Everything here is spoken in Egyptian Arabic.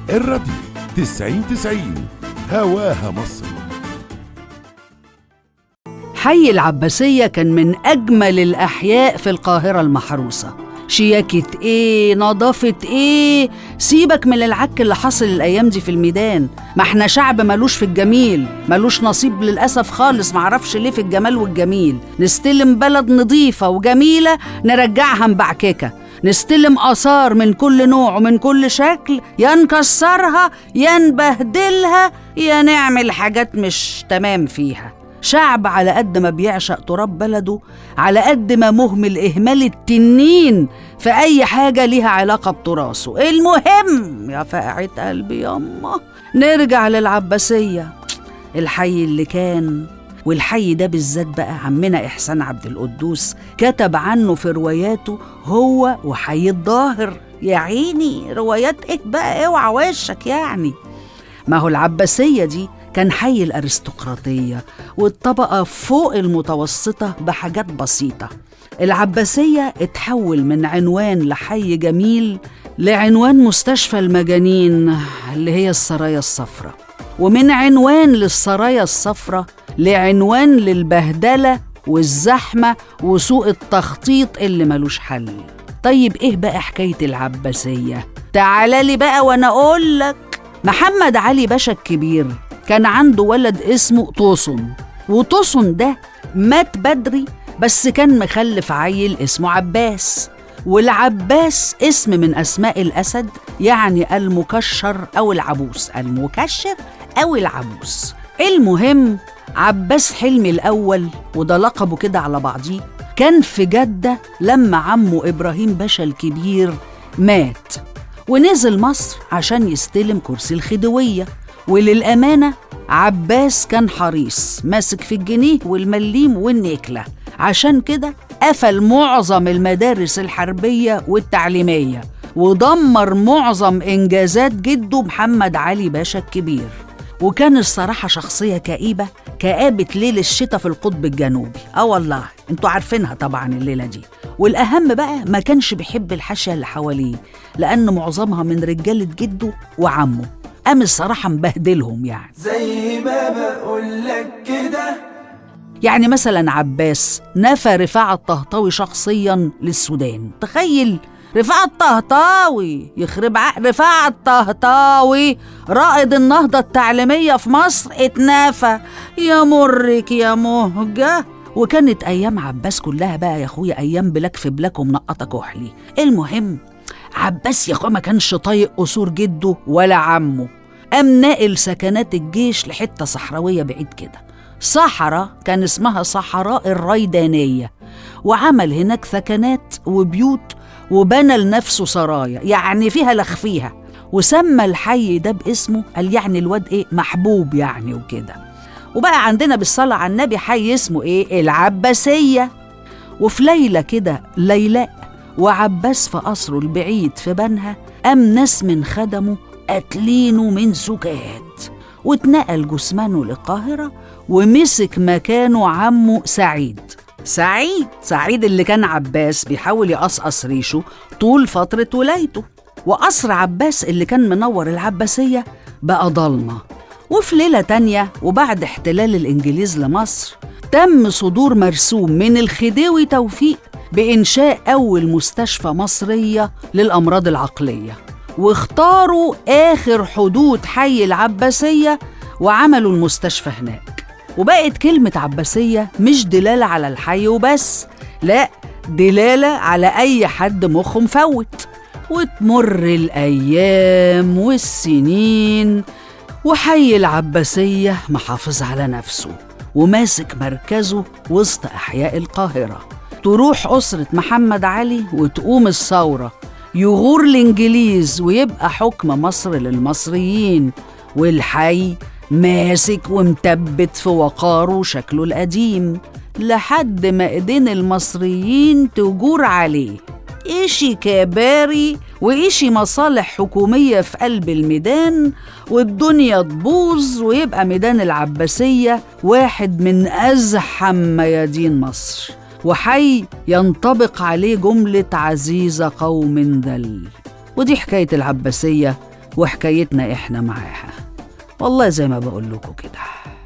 الراديو تسعين تسعين هواها مصر حي العباسية كان من أجمل الأحياء في القاهرة المحروسة شياكة إيه نظافة إيه سيبك من العك اللي حصل الأيام دي في الميدان ما احنا شعب ملوش في الجميل ملوش نصيب للأسف خالص معرفش ليه في الجمال والجميل نستلم بلد نظيفة وجميلة نرجعها مبعككة نستلم آثار من كل نوع ومن كل شكل يا نكسرها يا نبهدلها يا نعمل حاجات مش تمام فيها شعب على قد ما بيعشق تراب بلده على قد ما مهمل إهمال التنين في أي حاجة ليها علاقة بتراثه المهم يا فقعة قلبي ياما نرجع للعباسية الحي اللي كان والحي ده بالذات بقى عمنا إحسان عبد القدوس كتب عنه في رواياته هو وحي الظاهر يا عيني روايات إيه بقى اوعى وشك يعني ما هو العباسية دي كان حي الأرستقراطية والطبقة فوق المتوسطة بحاجات بسيطة العباسية اتحول من عنوان لحي جميل لعنوان مستشفى المجانين اللي هي السرايا الصفراء ومن عنوان للسرايا الصفراء لعنوان للبهدلة والزحمة وسوء التخطيط اللي ملوش حل طيب ايه بقى حكاية العباسية؟ تعالى لي بقى وانا اقول لك محمد علي باشا الكبير كان عنده ولد اسمه طوسن وطوسن ده مات بدري بس كان مخلف عيل اسمه عباس والعباس اسم من اسماء الاسد يعني المكشر او العبوس المكشر او العبوس المهم عباس حلمي الاول وده لقبه كده على بعضيه كان في جده لما عمه ابراهيم باشا الكبير مات ونزل مصر عشان يستلم كرسي الخديويه وللأمانة عباس كان حريص ماسك في الجنيه والمليم والنيكلة عشان كده قفل معظم المدارس الحربية والتعليمية ودمر معظم إنجازات جده محمد علي باشا الكبير وكان الصراحة شخصية كئيبة كآبة ليل الشتاء في القطب الجنوبي اه والله انتوا عارفينها طبعا الليلة دي والأهم بقى ما كانش بيحب الحاشية اللي حواليه لأن معظمها من رجالة جده وعمه قام الصراحة مبهدلهم يعني زي ما بقولك كده يعني مثلا عباس نفى رفاعة الطهطاوي شخصيا للسودان تخيل رفاعة الطهطاوي يخرب عقل رفاعة الطهطاوي رائد النهضة التعليمية في مصر اتنافى يا مرك يا مهجة وكانت أيام عباس كلها بقى يا أخويا أيام بلاك في بلاك ومنقطة كحلي المهم عباس يا أخويا ما كانش طايق قصور جده ولا عمه قام ناقل سكنات الجيش لحتة صحراوية بعيد كده صحراء كان اسمها صحراء الريدانية وعمل هناك ثكنات وبيوت وبنى لنفسه سرايا يعني فيها لخفيها وسمى الحي ده باسمه قال يعني الواد ايه محبوب يعني وكده وبقى عندنا بالصلاة على النبي حي اسمه ايه العباسية وفي ليلة كده ليلاء وعباس في قصره البعيد في بنها قام ناس من خدمه قاتلينه من سكات واتنقل جثمانه للقاهرة ومسك مكانه عمه سعيد سعيد سعيد اللي كان عباس بيحاول يقصقص ريشه طول فترة ولايته وقصر عباس اللي كان منور العباسية بقى ضلمة وفي ليلة تانية وبعد احتلال الإنجليز لمصر تم صدور مرسوم من الخديوي توفيق بإنشاء أول مستشفى مصرية للأمراض العقلية واختاروا آخر حدود حي العباسية وعملوا المستشفى هناك وبقت كلمة عباسية مش دلالة على الحي وبس لا دلالة على أي حد مخه مفوت وتمر الأيام والسنين وحي العباسية محافظ على نفسه وماسك مركزه وسط أحياء القاهرة تروح أسرة محمد علي وتقوم الثورة يغور الإنجليز ويبقى حكم مصر للمصريين والحي ماسك ومتبت في وقاره وشكله القديم لحد ما ايدين المصريين تجور عليه إيشي كباري وإيشي مصالح حكومية في قلب الميدان والدنيا تبوظ ويبقى ميدان العباسية واحد من أزحم ميادين مصر وحي ينطبق عليه جملة عزيز قوم ذل ودي حكاية العباسية وحكايتنا إحنا معاها والله زي ما بقول لكم كده